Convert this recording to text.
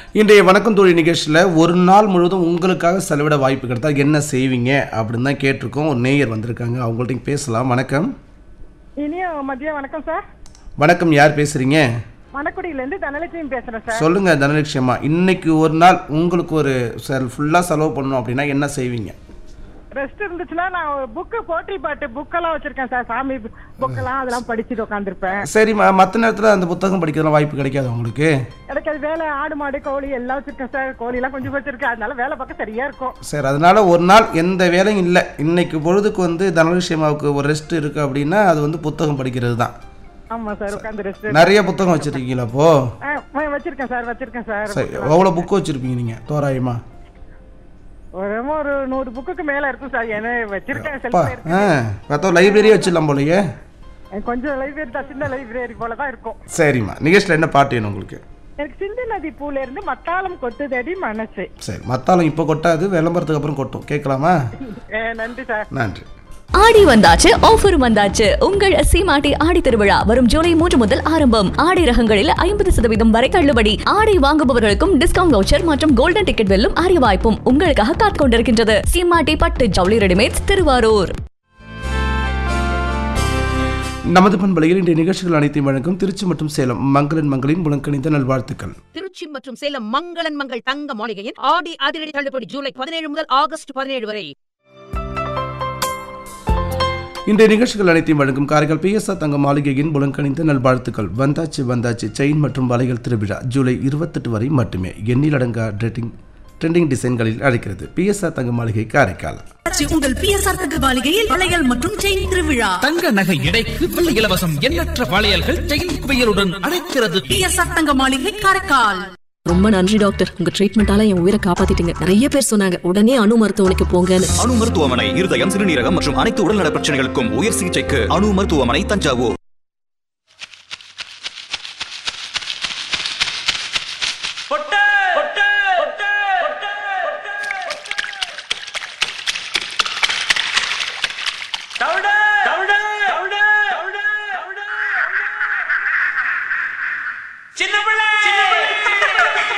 இன்றைய வணக்கம் தோழி நிகழ்ச்சியில் ஒரு நாள் முழுவதும் உங்களுக்காக செலவிட வாய்ப்பு கிடைத்தா என்ன செய்வீங்க அப்படின்னு தான் கேட்டிருக்கோம் ஒரு நேயர் வந்திருக்காங்க அவங்கள்ட்ட பேசலாம் வணக்கம் இனிய மதியம் வணக்கம் சார் வணக்கம் யார் பேசுறீங்க மணக்குடியில இருந்து தனலட்சுமி பேசுறேன் சார் சொல்லுங்க தனலட்சுமா இன்னைக்கு ஒரு நாள் உங்களுக்கு ஒரு செல் ஃபுல்லாக செலவு பண்ணணும் அப்படின்னா என்ன செய்வீங்க ரெஸ்ட் இருந்துச்சுன்னா நான் புக்கு போற்றி பாட்டு புக்கெல்லாம் வச்சிருக்கேன் சார் சாமி புக்கெல்லாம் அதெல்லாம் படிச்சுட்டு உட்காந்துருப்பேன் சரி மற்ற நேரத்தில் அந்த புத்தகம் படிக்கிறதுலாம் வாய்ப்பு கிடைக்காது உங்களுக்கு எனக்கு அது வேலை ஆடு மாடு கோழி எல்லாம் வச்சிருக்கேன் சார் கோழி எல்லாம் கொஞ்சம் வச்சிருக்கேன் அதனால வேலை பார்க்க சரியா இருக்கும் சரி அதனால ஒரு நாள் எந்த வேலையும் இல்லை இன்னைக்கு பொழுதுக்கு வந்து தனலட்சுமாவுக்கு ஒரு ரெஸ்ட் இருக்கு அப்படின்னா அது வந்து புத்தகம் படிக்கிறது தான் ஆமா சார் உட்காந்து ரெஸ்ட் நிறைய புத்தகம் வச்சிருக்கீங்களா அப்போ வச்சிருக்கேன் சார் வச்சிருக்கேன் சார் சரி எவ்வளோ புக்கு வச்சிருப்பீங்க நீங்கள் தோராயமா ஒரு ஒரு நூறு புக்குக்கு மேல இருக்கும் சார் ஏன்னா வச்சிருக்கேன் அப்பா செல்ஃப்ல இருக்கு ஆ பார்த்தா லைப்ரரியே வச்சிடலாம் போலயே கொஞ்சம் லைப்ரரி தான் சின்ன லைப்ரரி போல தான் இருக்கும் சரிம்மா நிகழ்ச்சியில் என்ன பாட்டு வேணும் உங்களுக்கு எனக்கு சிந்து நதி பூல இருந்து மத்தாளம் கொத்துதடி மனசு சரி மத்தாலும் இப்போ கொட்டாது விளம்பரத்துக்கு அப்புறம் கொட்டும் கேட்கலாமா அஹ் நன்றி சார் நன்றி ஆடி வந்தாச்சு ஆஃபர் வந்தாச்சு உங்கள் சீமாட்டி ஆடி திருவிழா வரும் ஜூலை மூன்று முதல் ஆரம்பம் ஆடை ரகங்களில் ஐம்பது சதவீதம் வரை தள்ளுபடி ஆடை வாங்குபவர்களுக்கும் டிஸ்கவுண்ட் வவுச்சர் மற்றும் கோல்டன் டிக்கெட் வெல்லும் அரிய வாய்ப்பும் உங்களுக்காக காத்துக் கொண்டிருக்கின்றது சீமாட்டி பட்டு ஜவுளி ரெடிமேட்ஸ் திருவாரூர் நமது பண்பலையில் இன்றைய நிகழ்ச்சிகள் அனைத்தையும் வழங்கும் திருச்சி மற்றும் சேலம் மங்களன் மங்களின் முழங்கணிந்த நல்வாழ்த்துக்கள் திருச்சி மற்றும் சேலம் மங்களன் மங்கள் தங்க மாளிகையின் ஆடி அதிரடி தள்ளுபடி ஜூலை பதினேழு முதல் ஆகஸ்ட் பதினேழு வரை இன்றைய நிகழ்ச்சிகள் அனைத்தையும் வழங்கும் காரைக்கால் பிஎஸ்ஆர் தங்க மாளிகையின் புலங்கணிந்த நல்வாழ்த்துக்கள் வந்தாச்சு வந்தாச்சு செயின் மற்றும் வலைகள் திருவிழா ஜூலை இருபத்தெட்டு வரை மட்டுமே எண்ணிலடங்கா ட்ரெண்டிங் ட்ரெண்டிங் டிசைன்களில் அழைக்கிறது பிஎஸ்ஆர் தங்க மாளிகை காரைக்கால் உங்கள் பிஎஸ்ஆர் தங்க மாளிகையில் வளையல் மற்றும் செயின் திருவிழா தங்க நகை எடைக்கு வெள்ளி இலவசம் எண்ணற்ற வளையல்கள் செயின் குவியலுடன் அழைக்கிறது பிஎஸ்ஆர் தங்க மாளிகை காரைக்கால் ரொம்ப நன்றி டாக்டர் உங்க ட்ரீட்மெண்டால என் உயிரை காப்பாத்திட்டீங்க நிறைய பேர் சொன்னாங்க உடனே அணு மருத்துவமனைக்கு போங்கன்னு அணு மருத்துவமனை இருதயம் சிறுநீரகம் மற்றும் அனைத்து உடல்நல பிரச்சனைகளுக்கும் உயர் சிகிச்சைக்கு அணு மருத்துவமனை தஞ்சாவூர் பொட்ட